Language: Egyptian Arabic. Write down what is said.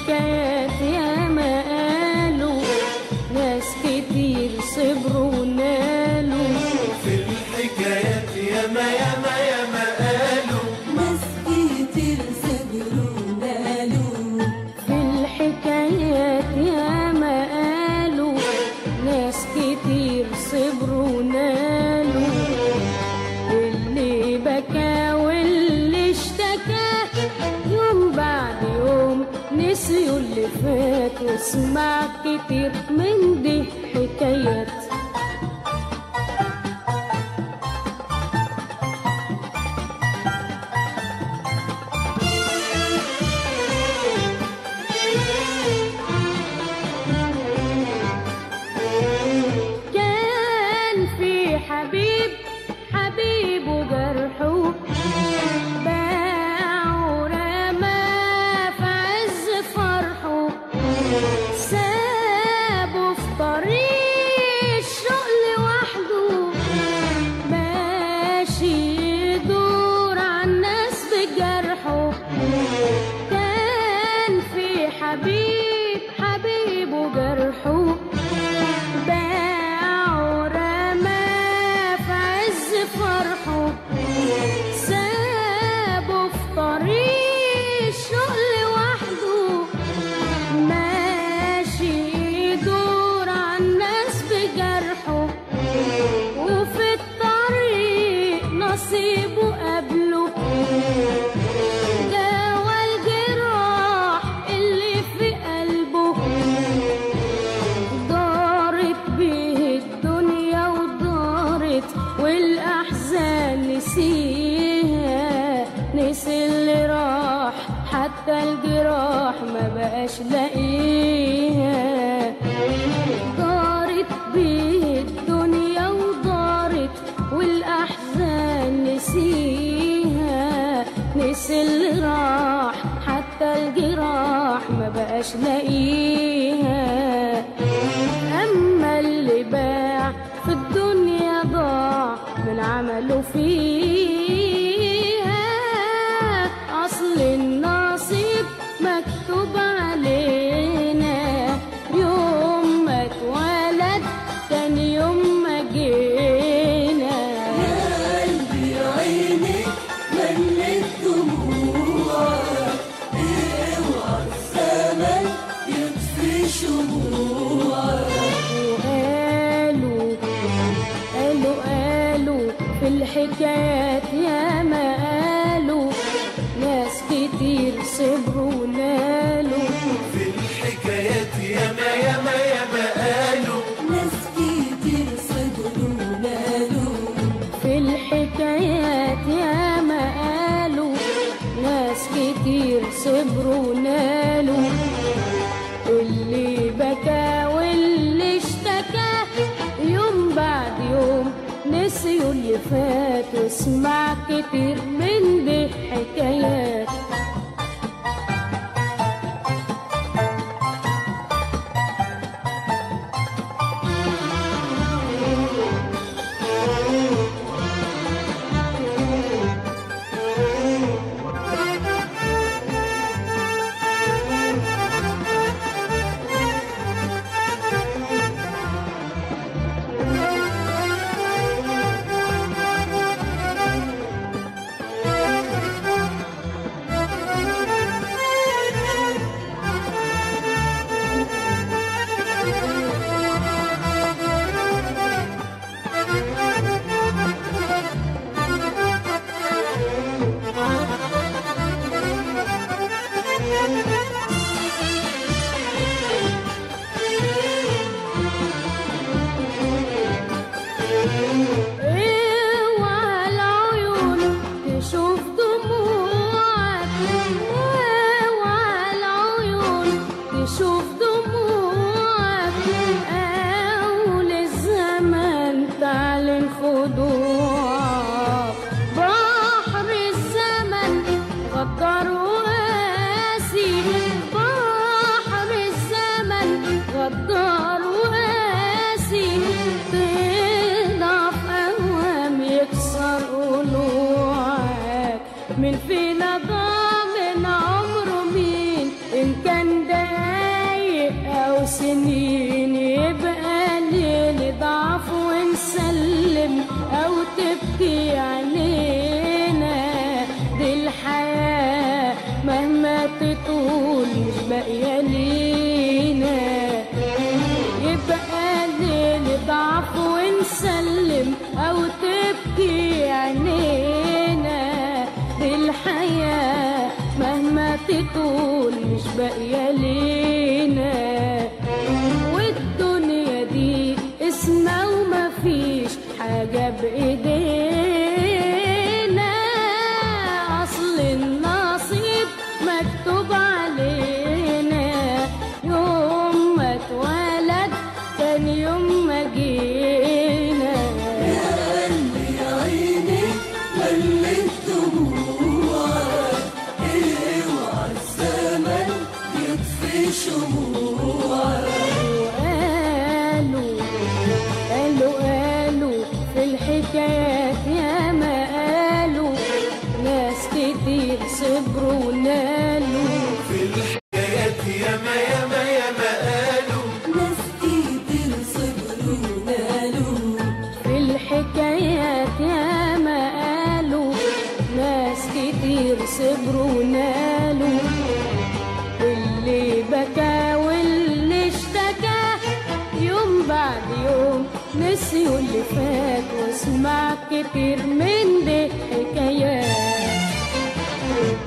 الحكايات يا ما قالوا ناس كتير صبروا ونالوا في الحكايات ياما ياما ياما قالوا ناس كتير صبروا ونالوا في الحكايات يا ما قالوا ناس كتير صبروا ونالوا اللي بكى واللي اشتكى يوم بعد يوم نسيوا اللي فات واسمع كتير من دي حكايات كان في حبيب حبيب وجرحه باع ورمى في عز فرحه سابه في طريق الشوق لوحده ماشي يدور عالناس بجرحه كان في حبيب حبيب وجرحه باع ورمى في عز فرحه سابه في طريق الشوق لوحده ماشي يدور عالناس بجرحه وفي الطريق نصيبه قبله دوا الجراح اللي في قلبه دارت بيه الدنيا ودارت والأحزان نسيها نسي اللي راح حتى الجراح ما بقاش لاقيها دارت بيه الدنيا ودارت والأحزان نسيها نسي اللي راح حتى الجراح ما بقاش لاقيها أما اللي باع في الدنيا ضاع من عمله فيها أصل النصيب مكتوب علينا يوم ما اتولد تاني يوم ما جينا يا قلبي عينك ملت دموعك اوعى الزمن يطفي شموعك وقالوا قالوا قالوا في الحكايات يا ما قالوا ناس كتير صبروا ونالوا في الحكايات ياما ياما ياما قالوا ناس كتير صبروا ونالوا في الحكايات يا ما قالوا ناس كتير صبروا ونالوا اللي بكى واللي اشتكى يوم بعد يوم نسيوا اللي فات واسمع كتير من دي حكايات اوعى العيون تشوف دموعك اوعى العيون تشوف دموعك اول الزمن تعلن خضوعك بحر الزمن غدر وقاسي سنين يبقى ليل ضعف ونسلم أو تبكي علينا دي الحياة مهما تطول مش باقية لينا يبقى ليل ضعف ونسلم أو تبكي عينينا دي الحياة مهما تطول مش باقية لينا والدنيا دي اسمها ومفيش حاجة بإيدينا أصل النصيب مكتوب علينا يوم ما اتولد كان يوم ما جينا قلبي عينك ملت دموعك اوعى الزمن يطفي شموعك وقالوا قالوا قالوا في الحكايات يا ما قالوا ناس كتير صبروا ونالوا في الحكايات ياما ياما ياما قالوا ناس كتير صبروا نالوا في الحكايات يا ما قالوا ناس كتير صبروا ونالوا واللي بكى واللي اشتكى يوم بعد يوم نسيوا اللي فات واسمع كتير من دي حكايات